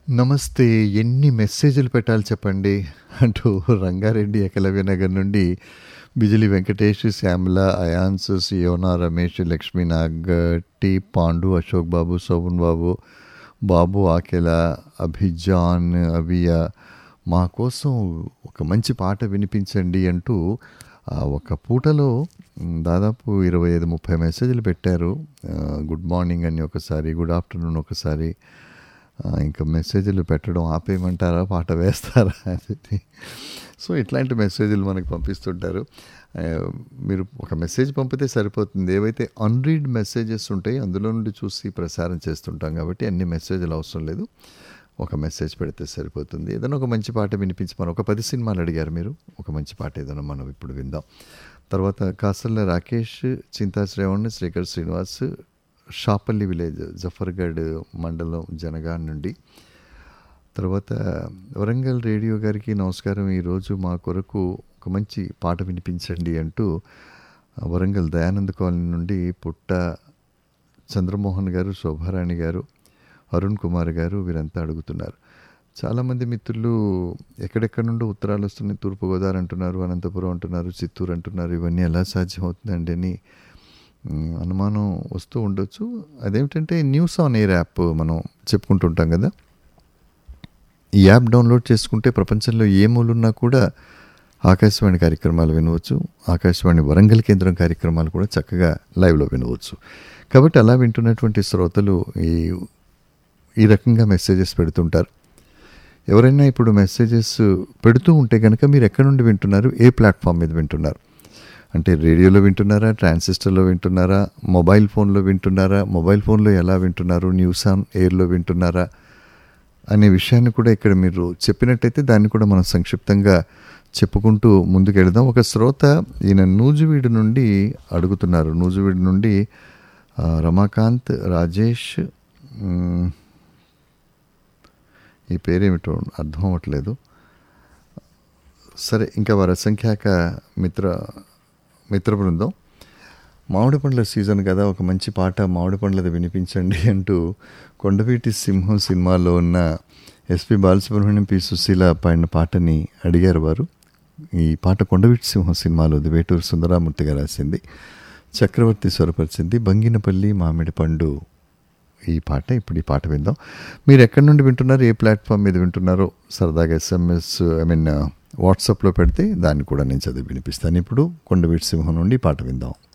నమస్తే ఎన్ని మెసేజ్లు పెట్టాలి చెప్పండి అంటూ రంగారెడ్డి ఏకలవ్య నగర్ నుండి బిజిలి వెంకటేష్ శ్యామల అయాన్స్ సియోనా రమేష్ లక్ష్మీనాగ్ టి పాండు అశోక్ బాబు శోభన్ బాబు బాబు ఆకెల అభిజాన్ అవియ మా కోసం ఒక మంచి పాట వినిపించండి అంటూ ఆ, ఒక పూటలో మ్, దాదాపు ఇరవై ఐదు ముప్పై మెసేజ్లు పెట్టారు ఆ, గుడ్ మార్నింగ్ అని ఒకసారి గుడ్ ఆఫ్టర్నూన్ ఒకసారి ఆ, ఇంకా మెసేజ్లు పెట్టడం ఆపేయమంటారా పాట వేస్తారా అని సో ఇట్లాంటి మెసేజ్లు మనకు పంపిస్తుంటారు ఆ, మీరు ఒక మెసేజ్ పంపితే సరిపోతుంది ఏవైతే అన్రీడ్ మెసేజెస్ ఉంటాయి అందులో నుండి చూసి ప్రసారం చేస్తుంటాం కాబట్టి అన్ని మెసేజ్లు అవసరం లేదు ఒక మెసేజ్ పెడితే సరిపోతుంది ఏదైనా ఒక మంచి పాట వినిపించమని ఒక పది సినిమాలు అడిగారు మీరు ఒక మంచి పాట ఏదైనా మనం ఇప్పుడు విందాం తర్వాత కాసల్ల రాకేష్ చింతా శ్రేవణ్ శ్రీకర్ శ్రీనివాస్ షాపల్లి విలేజ్ జఫర్గఢ్ మండలం జనగాన్ నుండి తర్వాత వరంగల్ రేడియో గారికి నమస్కారం ఈరోజు మా కొరకు ఒక మంచి పాట వినిపించండి అంటూ ఆ, వరంగల్ దయానంద్ కాలనీ నుండి పుట్ట చంద్రమోహన్ గారు శోభారాణి గారు అరుణ్ కుమార్ గారు వీరంతా అడుగుతున్నారు చాలామంది మిత్రులు ఎక్కడెక్కడ నుండి ఉత్తరాలు వస్తున్నాయి తూర్పుగోదావరి అంటున్నారు అనంతపురం అంటున్నారు చిత్తూరు అంటున్నారు ఇవన్నీ ఎలా సాధ్యమవుతుందండి అని మ్, అనుమానం వస్తూ ఉండొచ్చు అదేమిటంటే న్యూస్ ఆన్ ఎయిర్ యాప్ మనం చెప్పుకుంటుంటాం కదా ఈ యాప్ డౌన్లోడ్ చేసుకుంటే ప్రపంచంలో ఏ మూలున్నా కూడా ఆకాశవాణి కార్యక్రమాలు వినవచ్చు ఆకాశవాణి వరంగల్ కేంద్రం కార్యక్రమాలు కూడా చక్కగా లైవ్లో వినవచ్చు కాబట్టి అలా వింటున్నటువంటి శ్రోతలు ఈ ఈ రకంగా మెసేజెస్ పెడుతుంటారు ఎవరైనా ఇప్పుడు మెసేజెస్ పెడుతూ ఉంటే కనుక మీరు ఎక్కడి నుండి వింటున్నారు ఏ ప్లాట్ఫామ్ మీద వింటున్నారు అంటే రేడియోలో వింటున్నారా ట్రాన్సిస్టర్లో వింటున్నారా మొబైల్ ఫోన్లో వింటున్నారా మొబైల్ ఫోన్లో ఎలా వింటున్నారు న్యూస్ ఆన్ ఎయిర్లో వింటున్నారా అనే విషయాన్ని కూడా ఇక్కడ మీరు చెప్పినట్టయితే దాన్ని కూడా మనం సంక్షిప్తంగా చెప్పుకుంటూ ముందుకెళ్దాం ఒక శ్రోత ఈయన నూజువీడు నుండి అడుగుతున్నారు నూజువీడు నుండి ఆ, రమాకాంత్ రాజేష్ మ్, ఈ పేరేమిటో అర్థం అవ్వట్లేదు సరే ఇంకా వారి అసంఖ్యాక మిత్ర మిత్ర బృందం మామిడి పండ్ల సీజన్ కదా ఒక మంచి పాట మామిడి పండ్లది వినిపించండి అంటూ కొండవీటి సింహం సినిమాలో ఉన్న ఎస్పి బాలసుబ్రహ్మణ్యం పి సుశీల పాడిన పాటని అడిగారు వారు ఈ పాట కొండవీటి సింహం సినిమాలోది వేటూరు సుందరామూర్తి గారు రాసింది చక్రవర్తి స్వరపరిచింది బంగినపల్లి మామిడి పండు ఈ పాట ఇప్పుడు ఈ పాట విందాం మీరు ఎక్కడి నుండి వింటున్నారు ఏ ప్లాట్ఫామ్ మీద వింటున్నారో సరదాగా ఎస్ఎంఎస్ ఐ మీన్ వాట్సాప్లో పెడితే దాన్ని కూడా నేను చదివి వినిపిస్తాను ఇప్పుడు కొండవీటి సింహం నుండి ఈ పాట విందాం